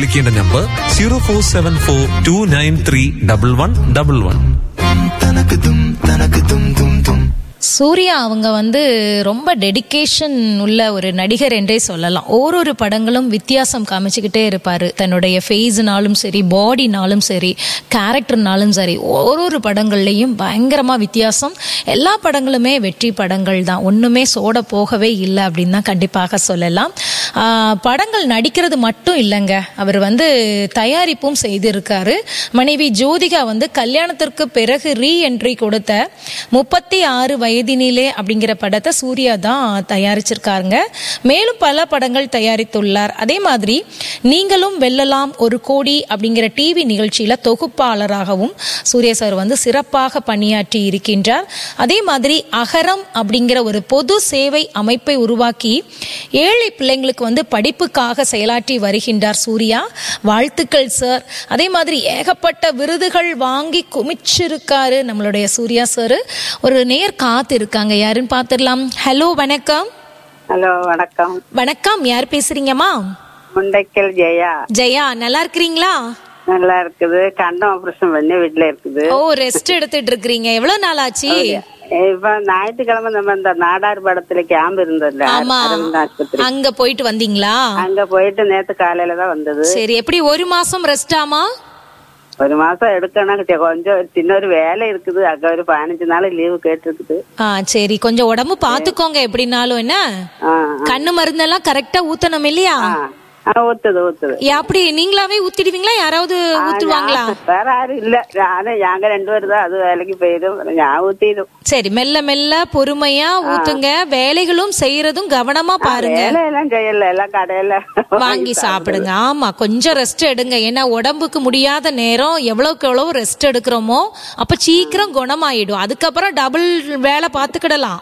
വിളിക്കേണ്ട number zero four seven four two nine three double one double one Surya அவங்க வந்து ரொம்ப டெடிகேஷன் உள்ள ஒரு நடிகர் என்றே சொல்லலாம் ஓரொரு படங்களும் வித்தியாசம் காமிச்சுக்கிட்டே இருப்பாரு தன்னுடைய ஃபேஸ்னாலும் சரி பாடினாலும் சரி கேரக்டர்னாலும் சரி ஓரொரு படங்கள்லையும் பயங்கரமா வித்தியாசம் எல்லா படங்களுமே வெற்றி படங்கள் தான் ஒண்ணுமே சோட போகவே இல்லை அப்படின்னு தான் கண்டிப்பாக சொல்லலாம் ஆஹ் படங்கள் நடிக்கிறது மட்டும் இல்லைங்க அவர் வந்து தயாரிப்பும் செய்திருக்காரு மனைவி ஜோதிகா வந்து கல்யாணத்திற்கு பிறகு ரீ என்ட்ரி கொடுத்த முப்பத்தி ஆறு வயதினிலே அப்படிங்கிற படத்தை சூர்யா தான் தயாரிச்சிருக்காருங்க மேலும் பல படங்கள் தயாரித்துள்ளார் அதே மாதிரி நீங்களும் வெல்லலாம் ஒரு கோடி அப்படிங்கிற டிவி நிகழ்ச்சியில தொகுப்பாளராகவும் சூர்யா சார் வந்து சிறப்பாக பணியாற்றி இருக்கின்றார் அதே மாதிரி அகரம் அப்படிங்கிற ஒரு பொது சேவை அமைப்பை உருவாக்கி ஏழை பிள்ளைங்களுக்கு வந்து படிப்புக்காக செயலாற்றி வருகின்றார் சூர்யா வாழ்த்துக்கள் சார் அதே மாதிரி ஏகப்பட்ட விருதுகள் வாங்கி குமிச்சிருக்காரு நம்மளுடைய சூர்யா சார் ஒரு நேர் காத்து இருக்காங்க யாருன்னு பார்த்துடலாம் ஹலோ வணக்கம் ஹலோ வணக்கம் வணக்கம் யார் பேசுறீங்கம்மா முண்டைக்கல் ஜெயா ஜெயா நல்லா இருக்கிறீங்களா நல்லா இருக்குது கண்டம் ஆபரேஷன் பண்ணி வீட்டுல இருக்குது ஓ ரெஸ்ட் எடுத்துட்டு இருக்கிறீங்க எவ்வளவு நாள் ஆச்சு இப்ப ஞாயிற்றுக்கிழமை நம்ம இந்த நாடார் படத்துல கேம்ப் இருந்ததுல ஆமா அரவிந்த் ஆஸ்பத்திரி அங்க போயிட்டு வந்தீங்களா அங்க போயிட்டு நேத்து காலையில தான் வந்தது சரி எப்படி ஒரு மாசம் ரெஸ்ட் ஆமா ஒரு மாசம் எடுக்கணும் சரி, கொஞ்சம் சின்ன ஒரு வேலை இருக்குது அங்க ஒரு பதினஞ்சு நாள் லீவு கேட்டிருக்குது ஆ சரி கொஞ்சம் உடம்பு பாத்துக்கோங்க எப்படினாலும் என்ன ஆ, கண்ணு மருந்தெல்லாம் கரெக்டா ஊத்தணும் இல்லையா ஆ. ஆ, ஊத்துது ஊத்துது ஏ, அப்படி நீங்களாவே ஊத்திடுவீங்களா யாராவது ஊத்துவாங்களா வேற யாரும் இல்ல நானும் நாங்க ரெண்டு பேரும் தான் அது வேலைக்கு போயிடும் நான் ஊத்திடும் சரி மெல்ல மெல்ல பொறுமையா ஊத்துங்க வேலைகளும் செய்யறதும் கவனமா பாருங்க வேலையெல்லாம் செய்யல எல்லாம் கடையில வாங்கி சாப்பிடுங்க ஆமா கொஞ்சம் ரெஸ்ட் எடுங்க ஏன்னா உடம்புக்கு முடியாத நேரம் எவ்வளவுக்கு எவ்வளவு ரெஸ்ட் எடுக்கிறோமோ அப்ப சீக்கிரம் குணமாயிடும் அதுக்கப்புறம் டபுள் வேலை பார்த்துக்கிடலாம்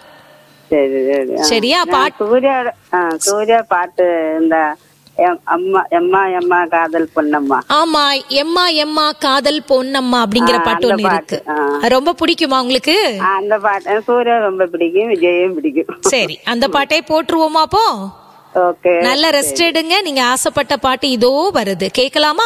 சரி சரி ஆ. சரியா நான் பாட்டு சூர்யா ஆ, சூர்யா பாட்டு இந்த எம்- அம்மா எம்மா எம்மா காதல் பொன்னம்மா ஆமா எம்மா எம்மா காதல் பொன்னம்மா அப்படிங்கிற ஆ, பாட்டு அந்த ஒண்ணு இருக்கு பாட்டு, அது ரொம்ப பிடிக்குமா உங்களுக்கு ஆ, அந்த பாட்டு எனக்கு சூர்யா ரொம்ப பிடிக்கும் விஜயும் பிடிக்கும் சரி அந்த பாட்டே போட்டுருவோமா அப்போ ஓகே நல்ல ரெஸ்ட் எடுங்க நீங்க ஆசைப்பட்ட பாட்டு இதோ வருது கேட்கலாமா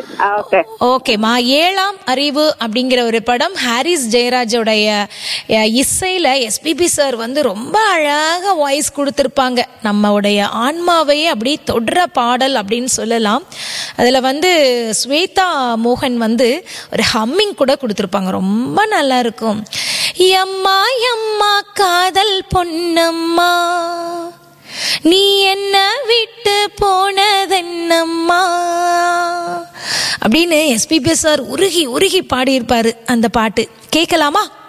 ஓகே ஓகேம்மா ஏழாம் அறிவு அப்படிங்கிற ஒரு படம் ஹாரிஸ் ஜெயராஜோடைய அஹ், இசையில எஸ்பிபி சார் வந்து ரொம்ப அழகா வாய்ஸ் கொடுத்துருப்பாங்க நம்மளுடைய ஆன்மாவையே அப்படி தொடுற பாடல் அப்படின்னு சொல்லலாம் அதுல வந்து ஸ்வேதா மோகன் வந்து ஒரு ஹம்மிங் கூட கொடுத்துருப்பாங்க ரொம்ப நல்லா இருக்கும் எம்மா எம்மா காதல் பொன்னம்மா நீ என்ன விட்டு போனதென்னம்மா அப்படின்னு எஸ்பிபி சார் உருகி உருகி பாடியிருப்பாரு அந்த பாட்டு கேட்கலாமா